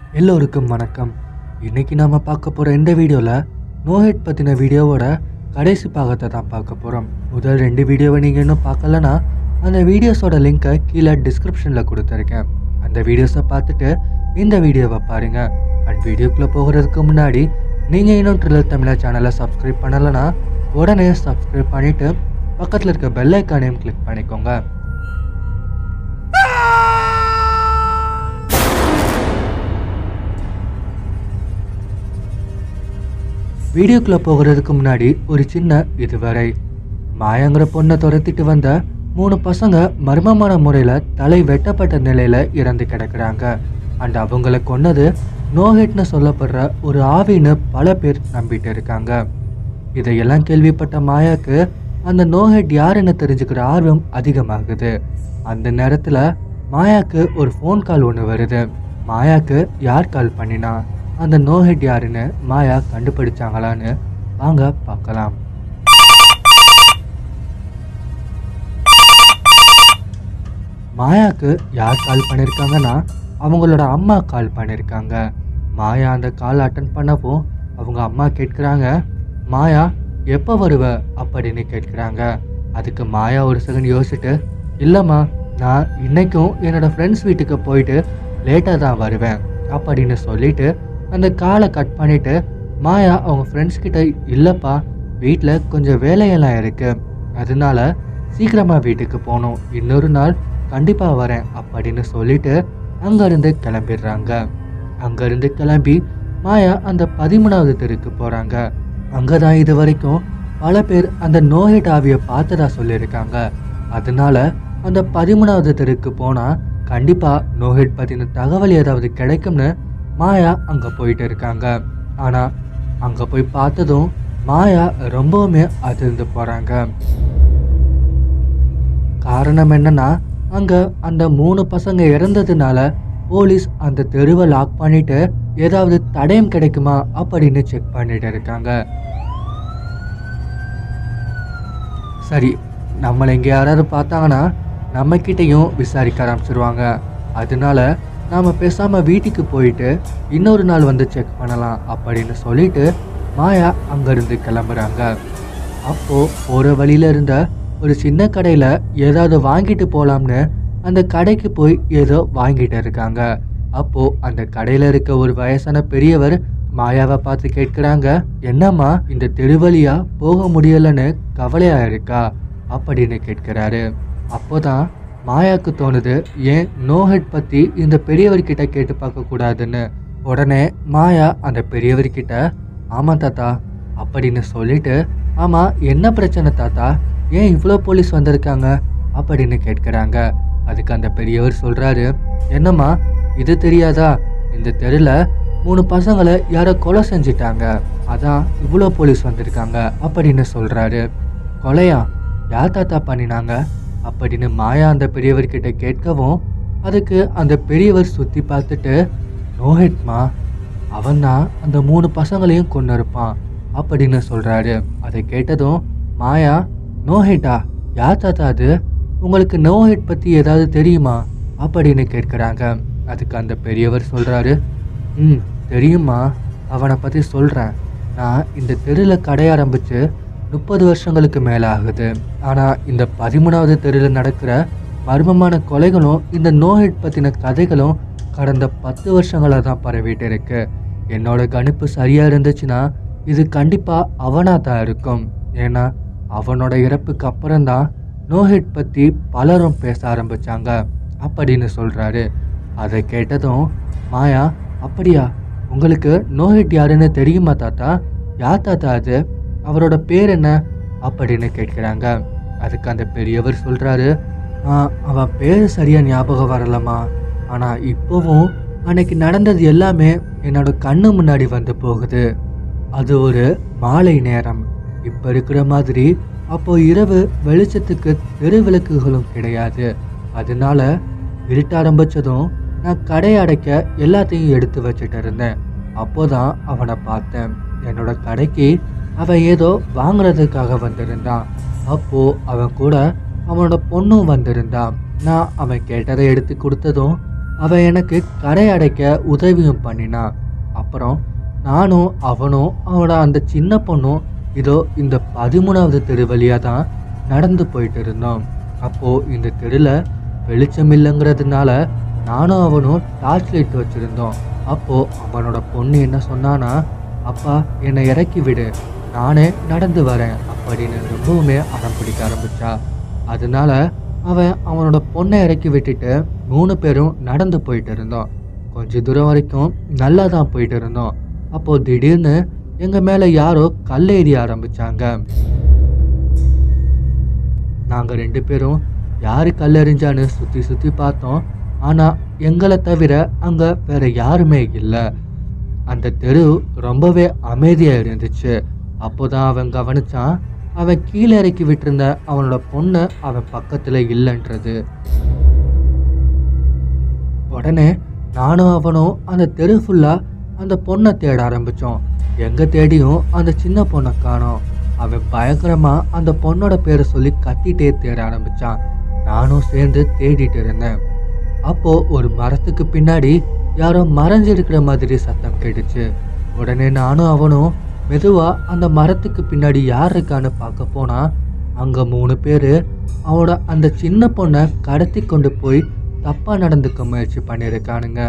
எல்லோருக்கும் வணக்கம் இன்னைக்கு நாம பார்க்க போற இந்த வீடியோல நோஹெட் பத்தின வீடியோவோட கடைசி பாகத்தை தான் பார்க்க போறோம் முதல் ரெண்டு வீடியோவை நீங்க இன்னும் பார்க்கலனா அந்த வீடியோஸோட லிங்கை கீழே டிஸ்கிரிப்ஷன்ல கொடுத்துருக்கேன் அந்த வீடியோஸை பார்த்துட்டு இந்த வீடியோவை பாருங்க அண்ட் வீடியோக்குள்ள போகிறதுக்கு முன்னாடி நீங்க இன்னும் ட்ரில்லர் தமிழா சேனலை சப்ஸ்கிரைப் பண்ணலைன்னா உடனே சப்ஸ்கிரைப் பண்ணிட்டு பக்கத்தில் இருக்க பெல் ஐக்கானையும் கிளிக் பண்ணிக்கோங்க வீடியோக்குள்ள போகிறதுக்கு முன்னாடி ஒரு சின்ன இதுவரை மாயாங்கிற பொண்ணை துரத்திட்டு வந்த மூணு பசங்க மர்மமான முறையில தலை வெட்டப்பட்ட நிலையில இறந்து கிடக்குறாங்க அண்ட் அவங்கள கொன்னது நோஹெட்னு சொல்லப்படுற ஒரு ஆவின்னு பல பேர் நம்பிட்டு இருக்காங்க இதையெல்லாம் கேள்விப்பட்ட மாயாக்கு அந்த நோஹெட் யாருன்னு தெரிஞ்சுக்கிற ஆர்வம் அதிகமாகுது அந்த நேரத்துல மாயாக்கு ஒரு ஃபோன் கால் ஒன்று வருது மாயாக்கு யார் கால் பண்ணினா அந்த நோஹெட் யாருன்னு மாயா கண்டுபிடிச்சாங்களான்னு வாங்க பார்க்கலாம் மாயாக்கு யார் கால் பண்ணியிருக்காங்கன்னா அவங்களோட அம்மா கால் பண்ணியிருக்காங்க மாயா அந்த கால் அட்டன் பண்ணப்போ அவங்க அம்மா கேட்குறாங்க மாயா எப்போ வருவ அப்படின்னு கேட்குறாங்க அதுக்கு மாயா ஒரு செகண்ட் யோசிச்சுட்டு இல்லைம்மா நான் இன்னைக்கும் என்னோட ஃப்ரெண்ட்ஸ் வீட்டுக்கு போயிட்டு லேட்டாக தான் வருவேன் அப்படின்னு சொல்லிட்டு அந்த காலை கட் பண்ணிட்டு மாயா அவங்க ஃப்ரெண்ட்ஸ் கிட்ட இல்லைப்பா வீட்டில் கொஞ்சம் வேலையெல்லாம் இருக்கு அதனால சீக்கிரமாக வீட்டுக்கு போகணும் இன்னொரு நாள் கண்டிப்பாக வரேன் அப்படின்னு சொல்லிட்டு அங்கேருந்து கிளம்பிடுறாங்க அங்கேருந்து கிளம்பி மாயா அந்த பதிமூணாவது தெருக்கு போகிறாங்க அங்கே தான் இது வரைக்கும் பல பேர் அந்த நோயட் ஆவியை பார்த்ததா சொல்லியிருக்காங்க அதனால அந்த பதிமூணாவது தெருக்கு போனால் கண்டிப்பாக நோஹெட் பற்றின தகவல் ஏதாவது கிடைக்கும்னு மாயா அங்கே போயிட்டு இருக்காங்க ஆனால் அங்கே போய் பார்த்ததும் மாயா ரொம்பவுமே அதிர்ந்து போகிறாங்க காரணம் என்னன்னா அங்க அந்த மூணு பசங்க இறந்ததுனால போலீஸ் அந்த தெருவை லாக் பண்ணிட்டு ஏதாவது தடயம் கிடைக்குமா அப்படின்னு செக் பண்ணிட்டு இருக்காங்க சரி நம்மளை இங்கே யாராவது பார்த்தாங்கன்னா நம்ம கிட்டேயும் விசாரிக்க ஆரம்பிச்சிருவாங்க அதனால நாம பேசாம வீட்டுக்கு போயிட்டு இன்னொரு நாள் வந்து செக் பண்ணலாம் அப்படின்னு சொல்லிட்டு மாயா அங்கிருந்து கிளம்புறாங்க அப்போ போற வழியில இருந்த ஒரு சின்ன கடையில ஏதாவது வாங்கிட்டு போலாம்னு அந்த கடைக்கு போய் ஏதோ வாங்கிட்டு இருக்காங்க அப்போ அந்த கடையில இருக்க ஒரு வயசான பெரியவர் மாயாவை பார்த்து கேட்குறாங்க என்னம்மா இந்த தெருவழியா போக முடியலன்னு கவலையா இருக்கா அப்படின்னு கேட்கிறாரு அப்போதான் மாயாக்கு தோணுது ஏன் நோஹெட் பத்தி இந்த பெரியவர்கிட்ட கேட்டு பார்க்க கூடாதுன்னு உடனே மாயா அந்த பெரியவர்கிட்ட ஆமா தாத்தா அப்படின்னு சொல்லிட்டு ஆமா என்ன பிரச்சனை தாத்தா ஏன் இவ்வளோ போலீஸ் வந்திருக்காங்க அப்படின்னு கேட்குறாங்க அதுக்கு அந்த பெரியவர் சொல்றாரு என்னம்மா இது தெரியாதா இந்த தெருல மூணு பசங்களை யாரோ கொலை செஞ்சிட்டாங்க அதான் இவ்வளோ போலீஸ் வந்திருக்காங்க அப்படின்னு சொல்றாரு கொலையா யார் தாத்தா பண்ணினாங்க அப்படின்னு மாயா அந்த பெரியவர்கிட்ட கேட்கவும் அதுக்கு அந்த பெரியவர் சுத்தி பார்த்துட்டு நோஹெட்மா அவன் தான் அந்த மூணு பசங்களையும் கொண்டு இருப்பான் அப்படின்னு சொல்றாரு அதை கேட்டதும் மாயா நோஹெட்டா யார் தாத்தா அது உங்களுக்கு நோஹெட் பத்தி ஏதாவது தெரியுமா அப்படின்னு கேட்குறாங்க அதுக்கு அந்த பெரியவர் சொல்றாரு ம் தெரியுமா அவனை பத்தி சொல்றேன் நான் இந்த தெருவில் கடை ஆரம்பிச்சு முப்பது வருஷங்களுக்கு மேலே ஆகுது ஆனால் இந்த பதிமூணாவது தெருவில் நடக்கிற மர்மமான கொலைகளும் இந்த நோஹெட் பற்றின கதைகளும் கடந்த பத்து வருஷங்களாக தான் பரவிட்டு இருக்கு என்னோட கணிப்பு சரியாக இருந்துச்சுன்னா இது கண்டிப்பாக அவனாக தான் இருக்கும் ஏன்னா அவனோட இறப்புக்கு அப்புறம்தான் நோஹெட் பற்றி பலரும் பேச ஆரம்பிச்சாங்க அப்படின்னு சொல்கிறாரு அதை கேட்டதும் மாயா அப்படியா உங்களுக்கு நோஹெட் யாருன்னு தெரியுமா தாத்தா யார் தாத்தா அது அவரோட பேர் என்ன அப்படின்னு கேட்குறாங்க அதுக்கு அந்த பெரியவர் சொல்கிறாரு அவன் பேர் சரியாக ஞாபகம் வரலம்மா ஆனால் இப்போவும் அன்னைக்கு நடந்தது எல்லாமே என்னோட கண்ணு முன்னாடி வந்து போகுது அது ஒரு மாலை நேரம் இப்போ இருக்கிற மாதிரி அப்போ இரவு வெளிச்சத்துக்கு தெரு விளக்குகளும் கிடையாது அதனால இருட்ட ஆரம்பிச்சதும் நான் கடையை அடைக்க எல்லாத்தையும் எடுத்து வச்சுட்டு இருந்தேன் அப்போதான் அவனை பார்த்தேன் என்னோட கடைக்கு அவன் ஏதோ வாங்குறதுக்காக வந்திருந்தான் அப்போ அவன் கூட அவனோட பொண்ணும் வந்திருந்தான் நான் அவன் கேட்டதை எடுத்து கொடுத்ததும் அவன் எனக்கு கடை அடைக்க உதவியும் பண்ணினான் அப்புறம் நானும் அவனும் அவனோட அந்த சின்ன பொண்ணும் இதோ இந்த பதிமூணாவது தெரு வழியாக தான் நடந்து போயிட்டு இருந்தோம் அப்போது இந்த தெருவில் வெளிச்சம் இல்லைங்கிறதுனால நானும் அவனும் டார்ச் லைட் வச்சுருந்தோம் அப்போது அவனோட பொண்ணு என்ன சொன்னானா அப்பா என்னை இறக்கி விடு நானே நடந்து வரேன் அப்படின்னு ரொம்பவுமே அடம் பிடிக்க ஆரம்பிச்சா அதனால அவன் அவனோட பொண்ணை இறக்கி விட்டுட்டு மூணு பேரும் நடந்து போயிட்டு இருந்தோம் கொஞ்ச தூரம் வரைக்கும் நல்லா தான் போயிட்டு இருந்தோம் அப்போ திடீர்னு எங்க மேல யாரோ கல் எறிய ஆரம்பிச்சாங்க நாங்க ரெண்டு பேரும் யாரு கல் எறிஞ்சான்னு சுத்தி சுத்தி பார்த்தோம் ஆனா எங்களை தவிர அங்க வேற யாருமே இல்லை அந்த தெரு ரொம்பவே அமைதியா இருந்துச்சு அப்போதான் அவன் கவனிச்சான் அவன் கீழே இறக்கி விட்டிருந்த அவனோட பொண்ணு அவன் பக்கத்துல இல்லைன்றது உடனே நானும் அவனும் அந்த தெரு ஃபுல்லா அந்த பொண்ணை தேட ஆரம்பிச்சோம் எங்க தேடியும் அந்த சின்ன பொண்ணை காணோம் அவன் பயங்கரமா அந்த பொண்ணோட பேரை சொல்லி கத்திட்டே தேட ஆரம்பிச்சான் நானும் சேர்ந்து தேடிட்டு இருந்தேன் அப்போ ஒரு மரத்துக்கு பின்னாடி யாரோ மறைஞ்சிருக்கிற மாதிரி சத்தம் கேட்டுச்சு உடனே நானும் அவனும் மெதுவா அந்த மரத்துக்கு பின்னாடி யார் இருக்கான்னு பார்க்க போனா அங்க மூணு பேரு அவனோட அந்த சின்ன பொண்ணை கடத்தி கொண்டு போய் தப்பா நடந்துக்க முயற்சி பண்ணியிருக்கானுங்க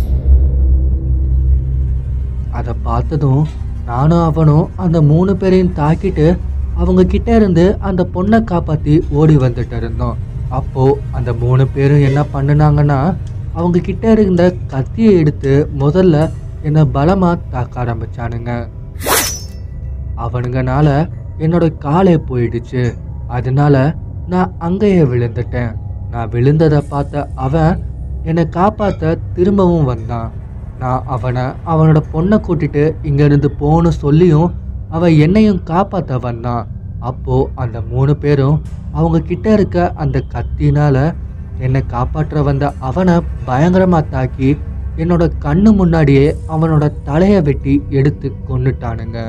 அதை பார்த்ததும் நானும் அவனும் அந்த மூணு பேரையும் தாக்கிட்டு அவங்க கிட்ட இருந்து அந்த பொண்ணை காப்பாத்தி ஓடி வந்துட்டு இருந்தோம் அப்போ அந்த மூணு பேரும் என்ன பண்ணுனாங்கன்னா அவங்க கிட்ட இருந்த கத்தியை எடுத்து முதல்ல என்னை பலமா தாக்க ஆரம்பிச்சானுங்க அவனுங்கனால என்னோட காலே போயிடுச்சு அதனால நான் அங்கேயே விழுந்துட்டேன் நான் விழுந்ததை பார்த்த அவன் என்னை காப்பாத்த திரும்பவும் வந்தான் நான் அவனை அவனோட பொண்ணை கூட்டிட்டு இங்கேருந்து போன்னு சொல்லியும் அவன் என்னையும் காப்பாத்த வந்தான் அப்போ அந்த மூணு பேரும் அவங்க கிட்ட இருக்க அந்த கத்தினால என்னை காப்பாற்ற வந்த அவனை பயங்கரமா தாக்கி என்னோட கண்ணு முன்னாடியே அவனோட தலையை வெட்டி எடுத்து கொன்னுட்டானுங்க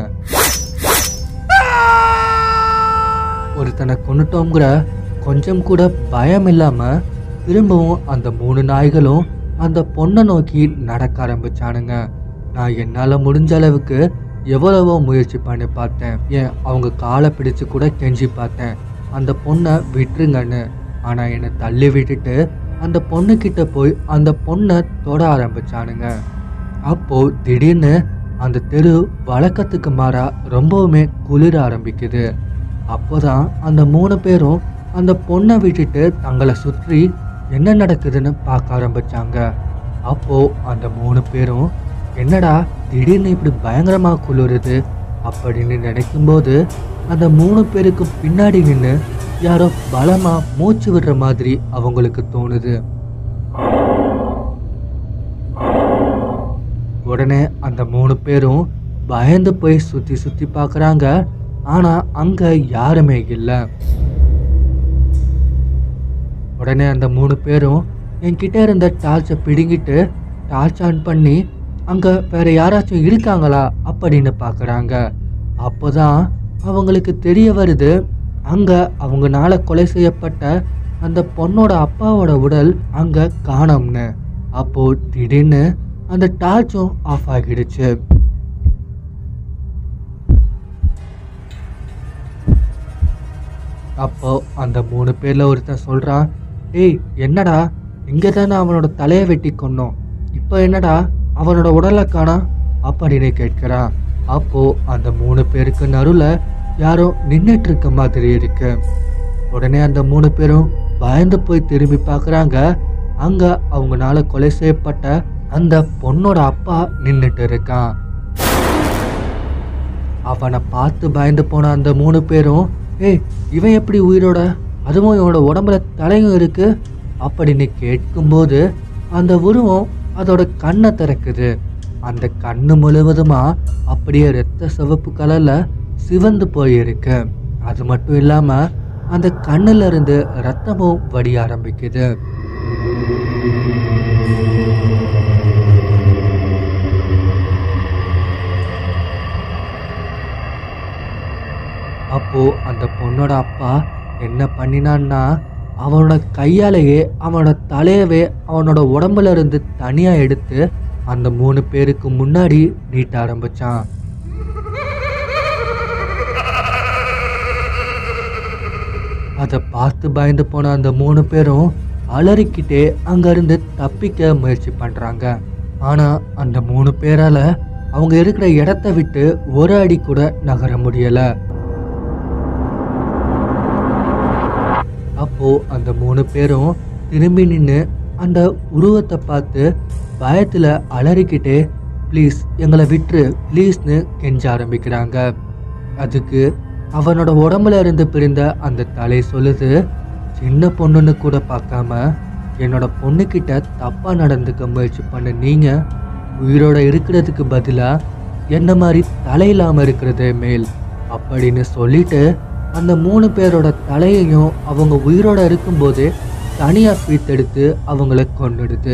ஒருத்தனை கொன்னுட்டோங்கிற கொஞ்சம் கூட பயம் இல்லாம திரும்பவும் அந்த மூணு நாய்களும் அந்த பொண்ணை நோக்கி நடக்க ஆரம்பிச்சானுங்க நான் என்னால முடிஞ்ச அளவுக்கு எவ்வளவோ முயற்சி பண்ணி பார்த்தேன் ஏன் அவங்க காலை பிடிச்சு கூட கெஞ்சி பார்த்தேன் அந்த பொண்ணை விட்டுருங்கன்னு ஆனா என்னை தள்ளி விட்டுட்டு அந்த பொண்ணு கிட்ட போய் அந்த பொண்ணை தொட ஆரம்பிச்சானுங்க அப்போ திடீர்னு அந்த தெரு வழக்கத்துக்கு மாறா ரொம்பவுமே குளிர ஆரம்பிக்குது அப்போதான் அந்த மூணு பேரும் அந்த பொண்ணை விட்டுட்டு தங்களை சுற்றி என்ன நடக்குதுன்னு பார்க்க ஆரம்பிச்சாங்க அப்போ அந்த மூணு பேரும் என்னடா திடீர்னு இப்படி பயங்கரமா குளிருது அப்படின்னு நினைக்கும்போது அந்த மூணு பேருக்கு பின்னாடி நின்று யாரோ பலமா மூச்சு விடுற மாதிரி அவங்களுக்கு தோணுது உடனே அந்த மூணு பேரும் பயந்து போய் சுத்தி சுத்தி பார்க்கறாங்க ஆனா அங்க யாருமே இல்லை உடனே அந்த மூணு பேரும் என்கிட்ட இருந்த டார்ச்சை பிடுங்கிட்டு டார்ச் ஆன் பண்ணி அங்க வேற யாராச்சும் இருக்காங்களா அப்படின்னு பார்க்கறாங்க அப்போதான் அவங்களுக்கு தெரிய வருது அங்க அவங்கனால கொலை செய்யப்பட்ட அந்த பொண்ணோட அப்பாவோட உடல் அங்க காணோம்னு அப்போ திடீர்னு அந்த டார்ச்சும் ஆஃப் ஆகிடுச்சு அப்போ அந்த மூணு பேர்ல ஒருத்தன் சொல்றான் ஏய் என்னடா இங்க தானே அவனோட தலையை வெட்டி கொன்னோம் இப்போ என்னடா அவனோட உடலை காணா அப்படின்னு கேட்கிறான் அப்போ அந்த மூணு பேருக்கு நடுவுல யாரோ நின்னுட்டு இருக்க மாதிரி இருக்கு உடனே அந்த மூணு பேரும் பயந்து போய் திரும்பி பார்க்கறாங்க அங்க அவங்கனால கொலை செய்யப்பட்ட அந்த பொண்ணோட அப்பா நின்னுட்டு இருக்கான் அவனை பார்த்து பயந்து போன அந்த மூணு பேரும் ஏய் இவன் எப்படி உயிரோட அதுவும் இவனோட உடம்புல தலையும் இருக்கு அப்படின்னு கேட்கும்போது அந்த உருவம் அதோட கண்ணை திறக்குது அந்த கண்ணு முழுவதுமா அப்படியே ரத்த சிவப்பு கலர்ல சிவந்து போயிருக்கு அது மட்டும் இல்லாம அந்த கண்ணுல இருந்து ரத்தமும் வடிய ஆரம்பிக்குது அப்போ அந்த பொண்ணோட அப்பா என்ன பண்ணினான்னா அவனோட கையாலேயே அவனோட தலையவே அவனோட உடம்புல இருந்து தனியா எடுத்து அந்த மூணு பேருக்கு முன்னாடி நீட்ட ஆரம்பிச்சான் அதை பார்த்து பயந்து போன அந்த மூணு பேரும் அலறிக்கிட்டே அங்கிருந்து தப்பிக்க முயற்சி பண்றாங்க ஆனா அந்த மூணு பேரால அவங்க இருக்கிற இடத்த விட்டு ஒரு அடி கூட நகர முடியல அப்போ அந்த மூணு பேரும் திரும்பி நின்று அந்த உருவத்தை பார்த்து பயத்துல அலறிக்கிட்டே ப்ளீஸ் எங்களை விட்டுரு ப்ளீஸ்னு கெஞ்ச ஆரம்பிக்கிறாங்க அதுக்கு அவனோட உடம்புல இருந்து பிரிந்த அந்த தலை சொல்லுது சின்ன பொண்ணுன்னு கூட பார்க்காம என்னோட பொண்ணுக்கிட்ட தப்பா நடந்துக்க முயற்சி பண்ண நீங்க உயிரோட இருக்கிறதுக்கு பதிலா என்ன மாதிரி தலை இல்லாம இருக்கிறதே மேல் அப்படின்னு சொல்லிட்டு அந்த மூணு பேரோட தலையையும் அவங்க உயிரோட இருக்கும்போதே தனியா பீத்தெடுத்து அவங்கள கொன்னுடுது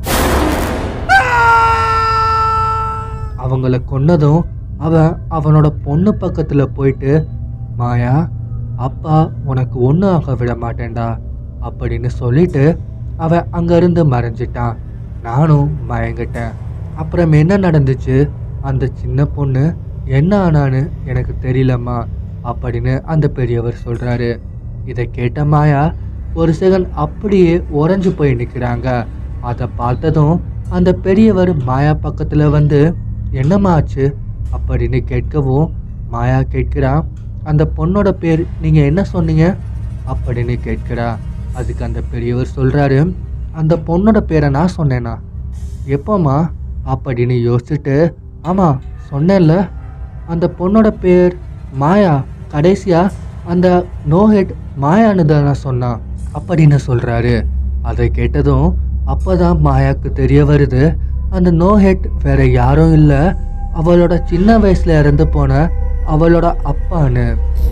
அவங்கள கொன்னதும் அவன் அவனோட பொண்ணு பக்கத்துல போயிட்டு மாயா அப்பா உனக்கு ஒன்றும் ஆக விட மாட்டேன்டா அப்படின்னு சொல்லிட்டு அவன் அங்கிருந்து மறைஞ்சிட்டான் நானும் மயங்கிட்டேன் அப்புறம் என்ன நடந்துச்சு அந்த சின்ன பொண்ணு என்ன ஆனான்னு எனக்கு தெரியலம்மா அப்படின்னு அந்த பெரியவர் சொல்றாரு இதை கேட்ட மாயா ஒரு செகண்ட் அப்படியே உறைஞ்சு போய் நிற்கிறாங்க அதை பார்த்ததும் அந்த பெரியவர் மாயா பக்கத்துல வந்து என்னம்மா ஆச்சு அப்படின்னு கேட்கவும் மாயா கேட்கிறா அந்த பொண்ணோட பேர் நீங்க என்ன சொன்னீங்க அப்படின்னு கேட்கிறா அதுக்கு அந்த பெரியவர் சொல்றாரு அந்த பொண்ணோட பேரை நான் சொன்னேனா எப்போம்மா அப்படின்னு யோசிச்சுட்டு ஆமா சொன்னேன்ல அந்த பொண்ணோட பேர் மாயா கடைசியா அந்த நோஹெட் மாயான்னு தான் நான் சொன்னான் அப்படின்னு சொல்றாரு அதை கேட்டதும் அப்பதான் மாயாக்கு தெரிய வருது அந்த நோஹெட் வேற யாரும் இல்லை அவளோட சின்ன வயசுல இறந்து போன அவளோட அப்பான்னு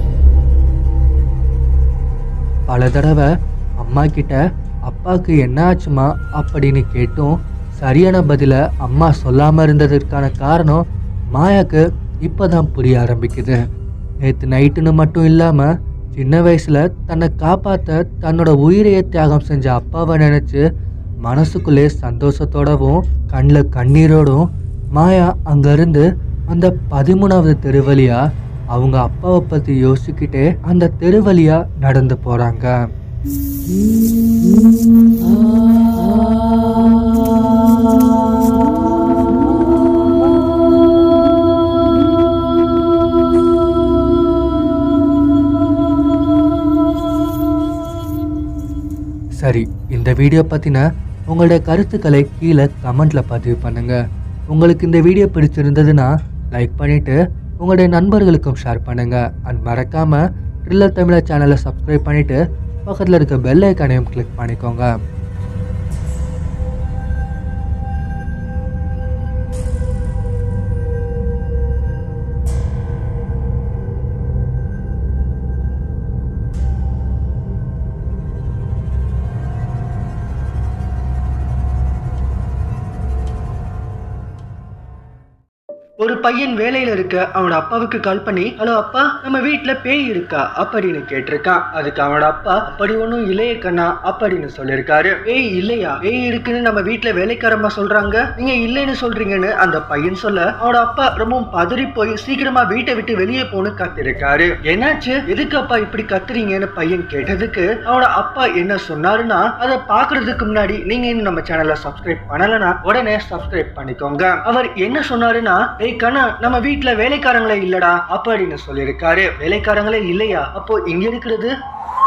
பல தடவை அம்மா கிட்ட அப்பாவுக்கு என்ன ஆச்சுமா அப்படின்னு கேட்டும் சரியான பதில அம்மா சொல்லாம இருந்ததற்கான காரணம் மாயாக்கு இப்பதான் புரிய ஆரம்பிக்குது நேற்று நைட்டுன்னு மட்டும் இல்லாம சின்ன வயசுல தன்னை காப்பாத்த தன்னோட உயிரையே தியாகம் செஞ்ச அப்பாவை நினைச்சு மனசுக்குள்ளே சந்தோஷத்தோடவும் கண்ணில் கண்ணீரோடும் மாயா அங்கிருந்து அந்த பதிமூணாவது தெருவழியா அவங்க அப்பாவை பத்தி யோசிச்சுக்கிட்டே அந்த தெருவழியா நடந்து போறாங்க சரி இந்த வீடியோ பற்றின உங்களுடைய கருத்துக்களை கீழே கமெண்ட்ல பதிவு பண்ணுங்க உங்களுக்கு இந்த வீடியோ பிடிச்சிருந்ததுன்னா லைக் பண்ணிட்டு உங்களுடைய நண்பர்களுக்கும் ஷேர் பண்ணுங்க அண்ட் மறக்காம ட்ரில்லர் தமிழா சேனலை சப்ஸ்கிரைப் பண்ணிட்டு பக்கத்தில் இருக்க பெல் ஐக்கானையும் கிளிக் பண்ணிக்கோங்க ஒரு பையன் வேலையில இருக்க அவனோட அப்பாவுக்கு கால் பண்ணி ஹலோ அப்பா நம்ம வீட்ல பேய் இருக்கா அப்படின்னு கேட்டிருக்கான் அதுக்கு அவனோட அப்பா அப்படி ஒண்ணும் இல்லையே கண்ணா அப்படின்னு சொல்லியிருக்காரு பேய் இல்லையா பேய் இருக்குன்னு நம்ம வீட்ல வேலைக்காரம்மா சொல்றாங்க நீங்க இல்லைன்னு சொல்றீங்கன்னு அந்த பையன் சொல்ல அவனோட அப்பா ரொம்பவும் பதறி போய் சீக்கிரமா வீட்டை விட்டு வெளியே போன்னு கத்திருக்காரு என்னாச்சு எதுக்கு அப்பா இப்படி கத்துறீங்கன்னு பையன் கேட்டதுக்கு அவனோட அப்பா என்ன சொன்னாருன்னா அதை பாக்குறதுக்கு முன்னாடி நீங்க இன்னும் நம்ம சேனலை சப்ஸ்கிரைப் பண்ணலனா உடனே சப்ஸ்கிரைப் பண்ணிக்கோங்க அவர் என்ன சொன்னாருன்னா டேய் கண்ணா நம்ம வீட்ல வேலைக்காரங்களே இல்லடா அப்படின்னு சொல்லியிருக்காரு வேலைக்காரங்களே இல்லையா அப்போ இங்க இருக்கிறது